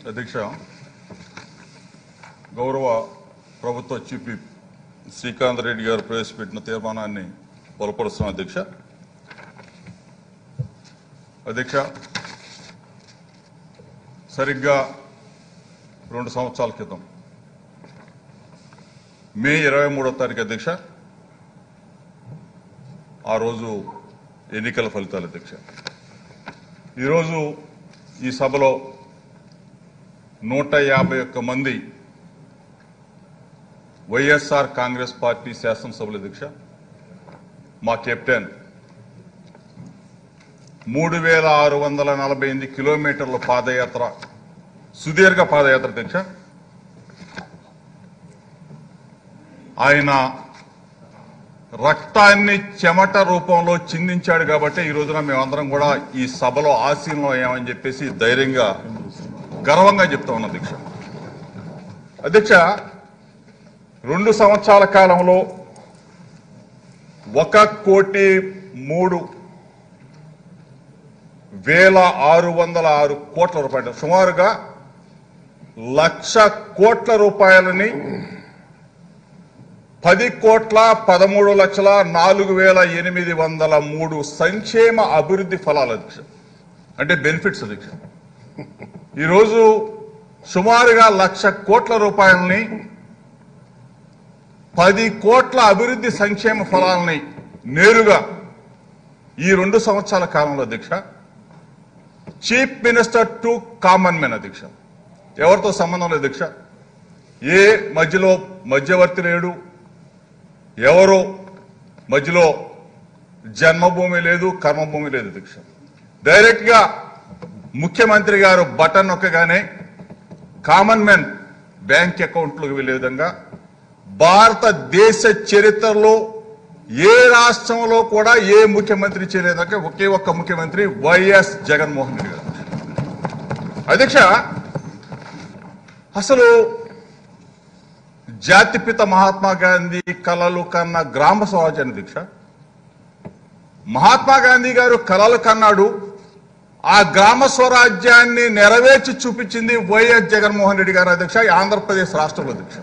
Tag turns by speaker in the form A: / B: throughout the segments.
A: అధ్యక్ష గౌరవ ప్రభుత్వ చీఫ్ విప్ శ్రీకాంత్ రెడ్డి గారు ప్రవేశపెట్టిన తీర్మానాన్ని బలపరుస్తున్న అధ్యక్ష అధ్యక్ష సరిగ్గా రెండు సంవత్సరాల క్రితం మే ఇరవై మూడో తారీఖు అధ్యక్ష ఆ రోజు ఎన్నికల ఫలితాలు అధ్యక్ష ఈరోజు ఈ సభలో నూట యాభై ఒక్క మంది వైఎస్ఆర్ కాంగ్రెస్ పార్టీ శాసనసభల అధ్యక్ష మా కెప్టెన్ మూడు వేల ఆరు వందల నలభై ఎనిమిది కిలోమీటర్ల పాదయాత్ర సుదీర్ఘ పాదయాత్ర అధ్యక్ష ఆయన రక్తాన్ని చెమట రూపంలో చిందించాడు కాబట్టి ఈ రోజున మేమందరం కూడా ఈ సభలో ఆసీనంలో అయ్యామని చెప్పేసి ధైర్యంగా గర్వంగా చెప్తా ఉన్నాం అధ్యక్ష అధ్యక్ష రెండు సంవత్సరాల కాలంలో ఒక కోటి మూడు వేల ఆరు వందల ఆరు కోట్ల రూపాయలు సుమారుగా లక్ష కోట్ల రూపాయలని పది కోట్ల పదమూడు లక్షల నాలుగు వేల ఎనిమిది వందల మూడు సంక్షేమ అభివృద్ధి ఫలాలు అధ్యక్ష అంటే బెనిఫిట్స్ అధ్యక్ష ఈరోజు సుమారుగా లక్ష కోట్ల రూపాయలని పది కోట్ల అభివృద్ధి సంక్షేమ ఫలాలని నేరుగా ఈ రెండు సంవత్సరాల కాలంలో అధ్యక్ష chief minister to common men అధ్యక్ష ఎవరితో సంబంధం లేదు అధ్యక్ష ఏ మధ్యలో మధ్యవర్తి లేడు ఎవరు మధ్యలో జన్మభూమి లేదు కర్మభూమి లేదు అధ్యక్ష డైరెక్ట్ గా ముఖ్యమంత్రి గారు బటన్ నొక్కగానే కామన్ మెన్ బ్యాంక్ అకౌంట్లోకి వెళ్లే విధంగా భారతదేశ చరిత్రలో ఏ రాష్ట్రంలో కూడా ఏ ముఖ్యమంత్రి చేయలేదంటే ఒకే ఒక్క ముఖ్యమంత్రి వైఎస్ జగన్మోహన్ రెడ్డి గారు అధ్యక్ష అసలు జాతిపిత మహాత్మా గాంధీ కలలు కన్న గ్రామ స్వరాజ్యాన్ని దీక్ష మహాత్మా గాంధీ గారు కలలు కన్నాడు ఆ గ్రామ స్వరాజ్యాన్ని నెరవేర్చి చూపించింది వైఎస్ జగన్మోహన్ రెడ్డి గారు అధ్యక్ష ఈ ఆంధ్రప్రదేశ్ రాష్ట్రంలో అధ్యక్ష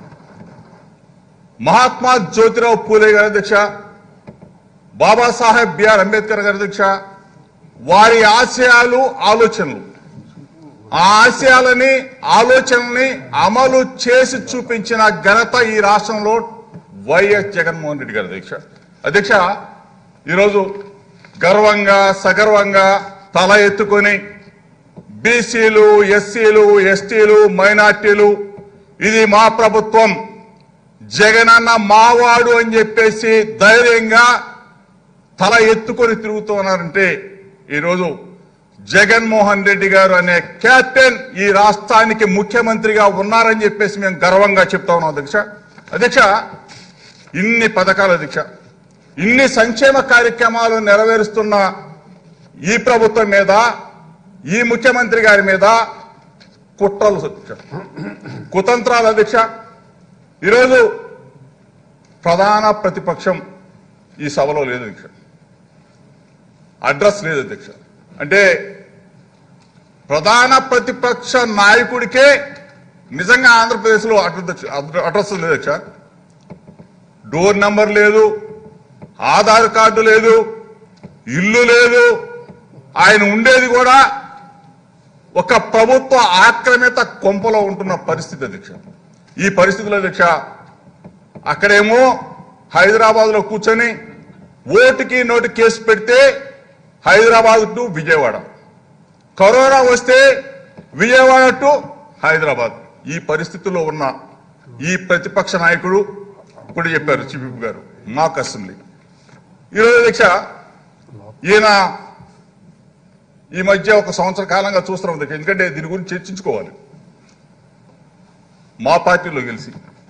A: మహాత్మా జ్యోతిరావు పూలే గారి అధ్యక్ష బాబాసాహెబ్ బిఆర్ అంబేద్కర్ గారి అధ్యక్ష వారి ఆశయాలు ఆలోచనలు ఆ ఆశయాలని ఆలోచనల్ని అమలు చేసి చూపించిన ఘనత ఈ రాష్ట్రంలో వైఎస్ జగన్మోహన్ రెడ్డి గారి అధ్యక్ష అధ్యక్ష ఈరోజు గర్వంగా సగర్వంగా తల ఎత్తుకొని బీసీలు ఎస్సీలు ఎస్టీలు మైనార్టీలు ఇది మా ప్రభుత్వం జగనన్న మావాడు అని చెప్పేసి ధైర్యంగా తల ఎత్తుకొని తిరుగుతున్నారంటే ఈరోజు జగన్మోహన్ రెడ్డి గారు అనే కెప్టెన్ ఈ రాష్ట్రానికి ముఖ్యమంత్రిగా ఉన్నారని చెప్పేసి మేము గర్వంగా చెప్తా ఉన్నాం అధ్యక్ష అధ్యక్ష ఇన్ని పథకాలు అధ్యక్ష ఇన్ని సంక్షేమ కార్యక్రమాలు నెరవేరుస్తున్న ఈ ప్రభుత్వం మీద ఈ ముఖ్యమంత్రి గారి మీద కుట్రలు అధ్యక్ష కుతంత్రాలు అధ్యక్ష ఈరోజు ప్రధాన ప్రతిపక్షం ఈ సభలో లేదు అధ్యక్ష అడ్రస్ లేదు అధ్యక్ష అంటే ప్రధాన ప్రతిపక్ష నాయకుడికే నిజంగా ఆంధ్రప్రదేశ్లో అడ్రస్ అడ్రస్ లేదు అధ్యక్ష డోర్ నంబర్ లేదు ఆధార్ కార్డు లేదు ఇల్లు లేదు ఆయన ఉండేది కూడా ఒక ప్రభుత్వ ఆక్రమిత కొంపలో ఉంటున్న పరిస్థితి అధ్యక్ష ఈ పరిస్థితుల్లో అధ్యక్ష అక్కడేమో హైదరాబాద్ లో కూర్చొని ఓటుకి నోటు కేసు పెడితే హైదరాబాద్ టు విజయవాడ కరోనా వస్తే విజయవాడ టు హైదరాబాద్ ఈ పరిస్థితుల్లో ఉన్న ఈ ప్రతిపక్ష నాయకుడు ఇప్పుడు చెప్పారు చీఫ్ విప్ గారు మాక్ అసెంబ్లీ ఈరోజు అధ్యక్ష ఈయన ఈ మధ్య ఒక సంవత్సర కాలంగా చూస్తున్నాం అధ్యక్ష ఎందుకంటే దీని గురించి చర్చించుకోవాలి మా పార్టీలో గెలిచి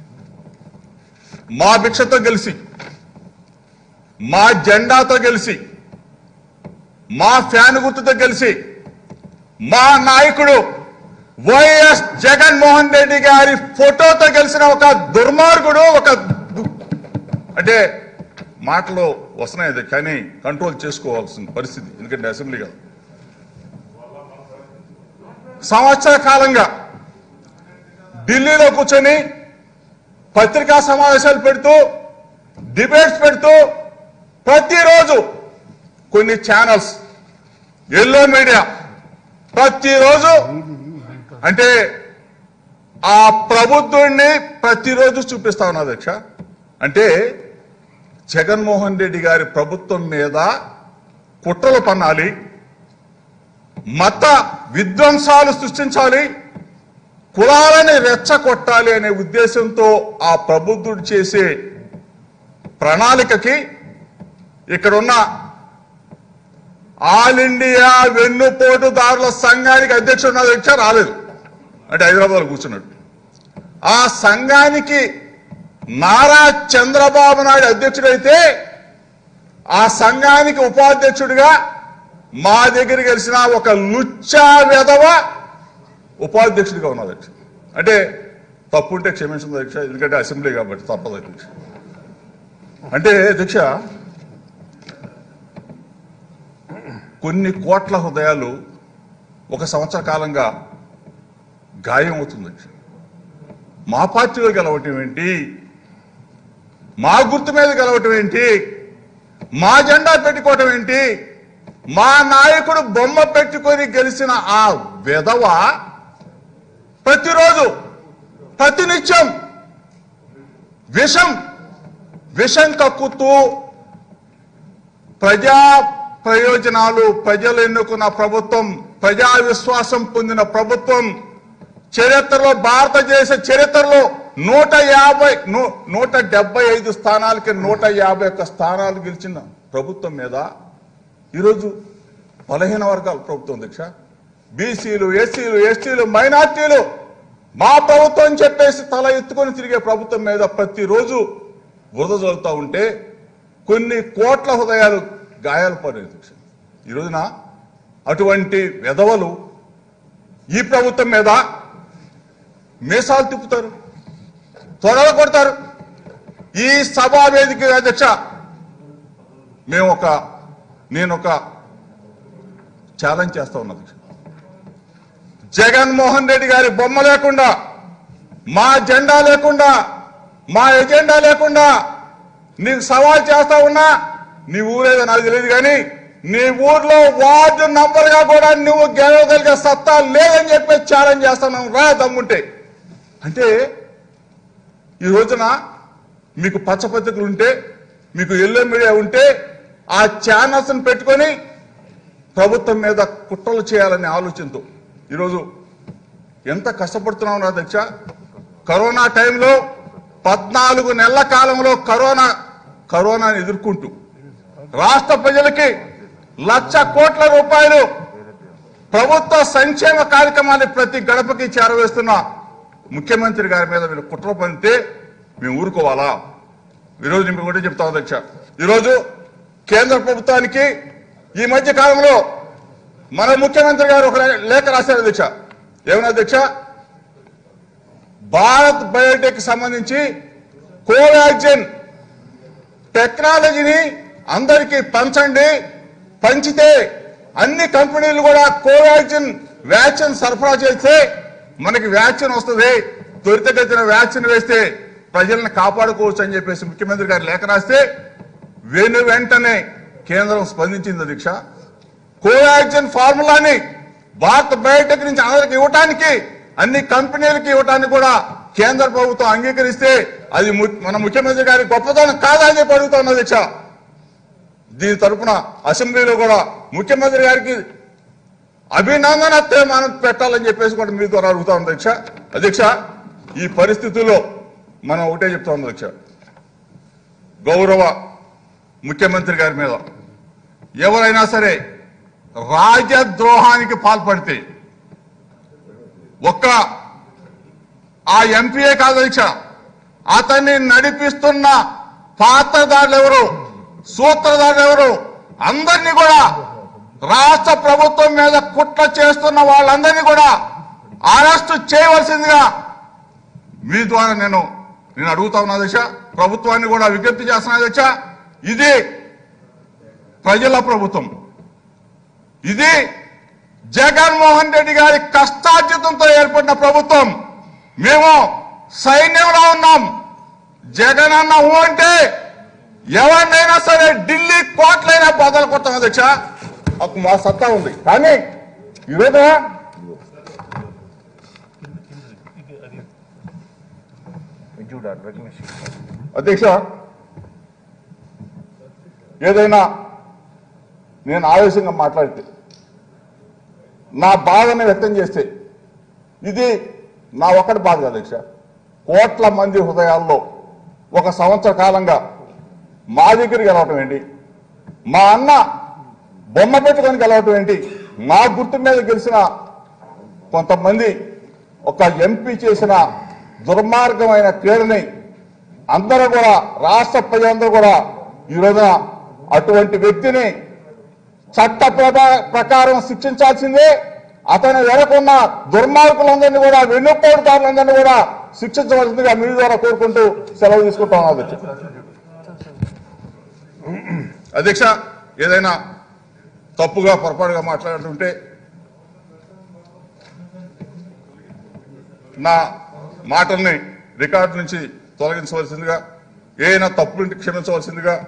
A: మా భిక్షతో గెలిచి మా జెండాతో గెలిచి మా ఫ్యాన్ గుర్తుతో గెలిచి మా నాయకుడు వైఎస్ జగన్మోహన్ రెడ్డి గారి ఫోటోతో గెలిచిన ఒక దుర్మార్గుడు ఒక దు- అంటే మాటలు వస్తున్నాయి అది కానీ కంట్రోల్ చేసుకోవాల్సిన పరిస్థితి ఎందుకంటే అసెంబ్లీ కాదు సంవత్సర కాలంగా ఢిల్లీలో కూర్చొని పత్రికా సమావేశాలు పెడుతూ డిబేట్స్ పెడుతూ ప్రతిరోజు కొన్ని ఛానల్స్ ఎల్లో మీడియా ప్రతిరోజు అంటే ఆ ప్రబుద్ధుడిని ప్రతిరోజు చూపిస్తా ఉన్నా అధ్యక్ష అంటే జగన్మోహన్ రెడ్డి గారి ప్రభుత్వం మీద కుట్రలు పన్నాలి మత విధ్వంసాలు సృష్టించాలి కులాలని రెచ్చగొట్టాలి అనే ఉద్దేశంతో ఆ ప్రబుద్ధుడు చేసే ప్రణాళికకి ఇక్కడున్న ఆల్ ఇండియా వెన్నుపోటుదారుల సంఘానికి అధ్యక్షుడు అధ్యక్ష రాలేదు అంటే హైదరాబాద్ కూర్చున్నాడు ఆ సంఘానికి నారా చంద్రబాబు నాయుడు అధ్యక్షుడైతే ఆ సంఘానికి ఉపాధ్యక్షుడిగా మా దగ్గర గెలిచిన ఒక లుచ్చా వెధవ ఉపాధ్యక్షుడిగా ఉన్నది అధ్యక్ష అంటే తప్పుంటే క్షమించింది అధ్యక్ష ఎందుకంటే అసెంబ్లీ కాబట్టి తప్పదు అధ్యక్ష అంటే అధ్యక్ష కొన్ని కోట్ల హృదయాలు ఒక సంవత్సర కాలంగా గాయం అవుతుంది అధ్యక్ష. మా పార్టీలో గెలవటం ఏంటి మా గుర్తు మీద గెలవటం ఏంటి మా జెండా పెట్టుకోవటం ఏంటి మా నాయకుడు బొమ్మ పెట్టుకొని గెలిచిన ఆ విధవ ప్రతిరోజు ప్రతినిత్యం విషం విషం కక్కుతూ ప్రజా ప్రయోజనాలు ప్రజలు ఎన్నుకున్న ప్రభుత్వం ప్రజా విశ్వాసం పొందిన ప్రభుత్వం చరిత్రలో భారతదేశ చరిత్రలో నూట యాభై నూ- నూట డెబ్బై ఐదు స్థానాలకి నూట యాభై ఒక్క స్థానాలు గెలిచిన ప్రభుత్వం మీద ఈరోజు బలహీన వర్గాల ప్రభుత్వం దీక్ష బీసీలు ఎస్సీలు ఎస్టీలు మైనార్టీలు మా ప్రభుత్వం అని చెప్పేసి తల ఎత్తుకొని తిరిగే ప్రభుత్వం మీద ప్రతిరోజు బురద చదువుతూ ఉంటే కొన్ని కోట్ల హృదయాలు గాయాలు పడేది దీక్ష ఈ రోజున అటువంటి వెధవలు ఈ ప్రభుత్వం మీద మీసాలు తిప్పుతారు త్వరగా కొడతారు ఈ సభా వేదిక అధ్యక్ష మేము ఒక నేను ఒక ఛాలెంజ్ చేస్తా ఉన్నా అధ్యక్ష జగన్మోహన్ రెడ్డి గారి బొమ్మ లేకుండా మా జెండా లేకుండా మా ఎజెండా లేకుండా నీకు సవాల్ చేస్తా ఉన్నా నీ ఊరేదో నాకు తెలియదు కానీ నీ ఊర్లో వార్డు నంబర్ గా కూడా నువ్వు గెలవగలిగే సత్తా లేదని చెప్పి ఛాలెంజ్ చేస్తున్నాం రా దమ్ముంటే అంటే ఈ రోజున మీకు పచ్చపత్రికలు ఉంటే మీకు ఎల్లో మీడియా ఉంటే ఆ ఛానల్స్ పెట్టుకొని ప్రభుత్వం మీద కుట్రలు చేయాలనే ఆలోచనతో ఈరోజు ఎంత కష్టపడుతున్నాం రా అధ్యక్ష కరోనా టైంలో పద్నాలుగు నెలల కాలంలో కరోనా కరోనాని ఎదుర్కొంటూ రాష్ట్ర ప్రజలకి లక్ష కోట్ల రూపాయలు ప్రభుత్వ సంక్షేమ కార్యక్రమాన్ని ప్రతి గడపకి చేరవేస్తున్న ముఖ్యమంత్రి గారి మీద మీరు కుట్ర పంతే మేము ఊరుకోవాలా ఈరోజు నేను ఒకటే చెప్తా అధ్యక్ష ఈరోజు కేంద్ర ప్రభుత్వానికి ఈ మధ్య కాలంలో మన ముఖ్యమంత్రి గారు ఒక లేఖ రాశారు అధ్యక్ష ఏమన్నా అధ్యక్ష భారత్ బయోటెక్ సంబంధించి కోవాక్సిన్ టెక్నాలజీని అందరికీ పంచండి పంచితే అన్ని కంపెనీలు కూడా కోవాక్సిన్ వ్యాక్సిన్ సరఫరా చేస్తే మనకి వ్యాక్సిన్ వస్తుంది త్వరితగతిన వ్యాక్సిన్ వేస్తే ప్రజల్ని కాపాడుకోవచ్చు అని చెప్పేసి ముఖ్యమంత్రి గారు లేఖ రాస్తే వెను వెంటనే కేంద్రం స్పందించింది అధ్యక్ష కోవాక్సిన్ ఫార్ములాని భారత్ బయోటెక్ నుంచి అందరికి ఇవ్వటానికి అన్ని కంపెనీలకి ఇవ్వటానికి కూడా కేంద్ర ప్రభుత్వం అంగీకరిస్తే అది ము- మన ముఖ్యమంత్రి గారి గొప్పతనం కాదా అని చెప్పి అడుగుతా అధ్యక్ష దీని తరపున అసెంబ్లీలో కూడా ముఖ్యమంత్రి గారికి అభినందన తీర్మానం పెట్టాలని చెప్పేసి కూడా మీ ద్వారా అడుగుతా ఉంది అధ్యక్ష అధ్యక్ష ఈ పరిస్థితుల్లో మనం ఒకటే చెప్తా ఉంది అధ్యక్ష గౌరవ ముఖ్యమంత్రి గారి మీద ఎవరైనా సరే రాజద్రోహానికి పాల్పడితే ఒక్క ఆ ఎంపీఏ కాదు అధ్యక్ష అతన్ని నడిపిస్తున్న పాత్రదారులు ఎవరు సూత్రధారులు ఎవరు అందరినీ కూడా రాష్ట్ర ప్రభుత్వం మీద కుట్ర చేస్తున్న వాళ్ళందరినీ కూడా అరెస్ట్ చేయవలసిందిగా మీ ద్వారా నేను నేను అడుగుతా ఉన్నా దశ ప్రభుత్వాన్ని కూడా విజ్ఞప్తి చేస్తున్నా దశ ఇది ప్రజల ప్రభుత్వం ఇది జగన్మోహన్ రెడ్డి గారి కష్టార్జితంతో ఏర్పడిన ప్రభుత్వం మేము సైన్యంలో ఉన్నాం జగన్ అన్న ఊ అంటే ఎవరినైనా సరే ఢిల్లీ కోట్లైనా బదలు కొట్టాం అధ్యక్ష అప్పుడు మా సత్తా ఉంది కానీ ఈరోజు అధ్యక్ష ఏదైనా నేను ఆవేశంగా మాట్లాడితే నా బాధని వ్యక్తం చేస్తే ఇది నా ఒక్కటి బాధ కాదు అధ్యక్ష కోట్ల మంది హృదయాల్లో ఒక సంవత్సర కాలంగా మా దగ్గరికి గెలవటం ఏంటి మా అన్న బొమ్మ పెట్టుకొని గెలవటం ఏంటి మా గుర్తు మీద గెలిచిన కొంతమంది ఒక ఎంపీ చేసిన దుర్మార్గమైన క్రీడని అందరూ కూడా రాష్ట్ర ప్రజలందరూ కూడా ఈ రోజున అటువంటి వ్యక్తిని చట్ట ప్రకా- ప్రకారం శిక్షించాల్సిందే అతని వెనకున్న దుర్మార్గులందరినీ కూడా వెన్నుపోటుదారులందరినీ కూడా శిక్షించవలసిందిగా మీ ద్వారా కోరుకుంటూ సెలవు తీసుకుంటాం అధ్యక్ష అధ్యక్ష ఏదైనా తప్పుగా పొరపాటుగా మాట్లాడుతుంటే నా మాటల్ని రికార్డు నుంచి తొలగించవలసిందిగా ఏదైనా తప్పులుంటే క్షమించవలసిందిగా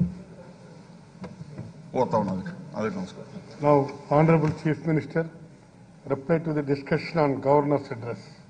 A: కోరుతా ఉన్నది అదే నమస్కారం
B: Now, Honorable Chief Minister, reply to the discussion on Governor's address.